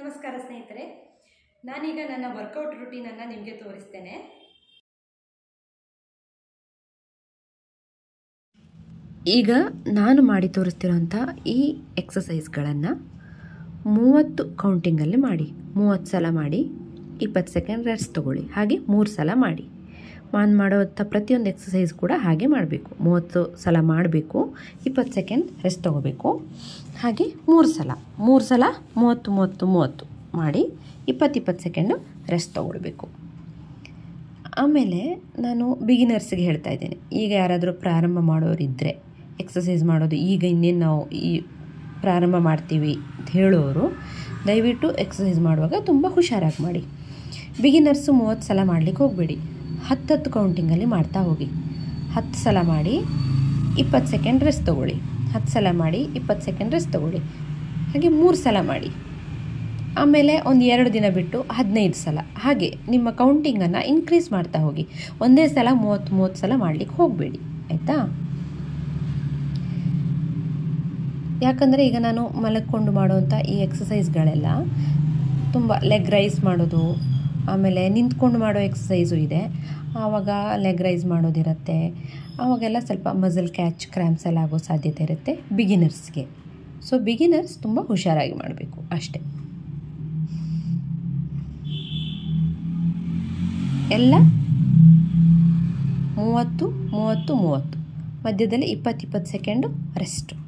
ನಮಸ್ಕಾರ ಸ್ನೇಹಿತರೆ ನಾನೀಗ ನನ್ನ ವರ್ಕೌಟ್ ರುಟೀನನ್ನು ನಿಮಗೆ ತೋರಿಸ್ತೇನೆ ಈಗ ನಾನು ಮಾಡಿ ತೋರಿಸ್ತಿರೋಂಥ ಈ ಎಕ್ಸಸೈಸ್ಗಳನ್ನು ಮೂವತ್ತು ಕೌಂಟಿಂಗಲ್ಲಿ ಮಾಡಿ ಮೂವತ್ತು ಸಲ ಮಾಡಿ ಇಪ್ಪತ್ತು ಸೆಕೆಂಡ್ ರೆಸ್ಟ್ ತೊಗೊಳ್ಳಿ ಹಾಗೆ ಮೂರು ಸಲ ಮಾಡಿ ನಾನು ಮಾಡೋವಂಥ ಪ್ರತಿಯೊಂದು ಎಕ್ಸಸೈಸ್ ಕೂಡ ಹಾಗೆ ಮಾಡಬೇಕು ಮೂವತ್ತು ಸಲ ಮಾಡಬೇಕು ಇಪ್ಪತ್ತು ಸೆಕೆಂಡ್ ರೆಸ್ಟ್ ತೊಗೋಬೇಕು ಹಾಗೆ ಮೂರು ಸಲ ಮೂರು ಸಲ ಮೂವತ್ತು ಮೂವತ್ತು ಮೂವತ್ತು ಮಾಡಿ ಇಪ್ಪತ್ತು ಇಪ್ಪತ್ತು ಸೆಕೆಂಡು ರೆಸ್ಟ್ ತೊಗೊಳ್ಬೇಕು ಆಮೇಲೆ ನಾನು ಬಿಗಿನರ್ಸ್ಗೆ ಹೇಳ್ತಾ ಇದ್ದೇನೆ ಈಗ ಯಾರಾದರೂ ಪ್ರಾರಂಭ ಮಾಡೋರಿದ್ದರೆ ಎಕ್ಸಸೈಸ್ ಮಾಡೋದು ಈಗ ಇನ್ನೇನು ನಾವು ಈ ಪ್ರಾರಂಭ ಮಾಡ್ತೀವಿ ಅಂತ ಹೇಳೋರು ದಯವಿಟ್ಟು ಎಕ್ಸಸೈಸ್ ಮಾಡುವಾಗ ತುಂಬ ಹುಷಾರಾಗಿ ಮಾಡಿ ಬಿಗಿನರ್ಸು ಮೂವತ್ತು ಸಲ ಮಾಡಲಿಕ್ಕೆ ಹೋಗಬೇಡಿ ಹತ್ತತ್ತು ಕೌಂಟಿಂಗಲ್ಲಿ ಮಾಡ್ತಾ ಹೋಗಿ ಹತ್ತು ಸಲ ಮಾಡಿ ಇಪ್ಪತ್ತು ಸೆಕೆಂಡ್ ರೆಸ್ಟ್ ತೊಗೊಳ್ಳಿ ಹತ್ತು ಸಲ ಮಾಡಿ ಇಪ್ಪತ್ತು ಸೆಕೆಂಡ್ ರೆಸ್ಟ್ ತೊಗೊಳ್ಳಿ ಹಾಗೆ ಮೂರು ಸಲ ಮಾಡಿ ಆಮೇಲೆ ಒಂದು ಎರಡು ದಿನ ಬಿಟ್ಟು ಹದಿನೈದು ಸಲ ಹಾಗೆ ನಿಮ್ಮ ಕೌಂಟಿಂಗನ್ನು ಇನ್ಕ್ರೀಸ್ ಮಾಡ್ತಾ ಹೋಗಿ ಒಂದೇ ಸಲ ಮೂವತ್ತು ಮೂವತ್ತು ಸಲ ಮಾಡಲಿಕ್ಕೆ ಹೋಗಬೇಡಿ ಆಯಿತಾ ಯಾಕಂದರೆ ಈಗ ನಾನು ಮಲಕ್ಕೊಂಡು ಮಾಡುವಂಥ ಈ ಎಕ್ಸಸೈಸ್ಗಳೆಲ್ಲ ತುಂಬ ಲೆಗ್ ರೈಸ್ ಮಾಡೋದು ಆಮೇಲೆ ನಿಂತ್ಕೊಂಡು ಮಾಡೋ ಎಕ್ಸಸೈಸು ಇದೆ ಆವಾಗ ಲೆಗ್ ರೈಸ್ ಮಾಡೋದಿರುತ್ತೆ ಆವಾಗೆಲ್ಲ ಸ್ವಲ್ಪ ಮಸಲ್ ಕ್ಯಾಚ್ ಕ್ರ್ಯಾಂಪ್ಸ್ ಎಲ್ಲ ಆಗೋ ಸಾಧ್ಯತೆ ಇರುತ್ತೆ ಬಿಗಿನರ್ಸ್ಗೆ ಸೊ ಬಿಗಿನರ್ಸ್ ತುಂಬ ಹುಷಾರಾಗಿ ಮಾಡಬೇಕು ಅಷ್ಟೇ ಎಲ್ಲ ಮೂವತ್ತು ಮೂವತ್ತು ಮೂವತ್ತು ಮಧ್ಯದಲ್ಲಿ ಇಪ್ಪತ್ತು ಇಪ್ಪತ್ತು ಸೆಕೆಂಡು ರೆಸ್ಟು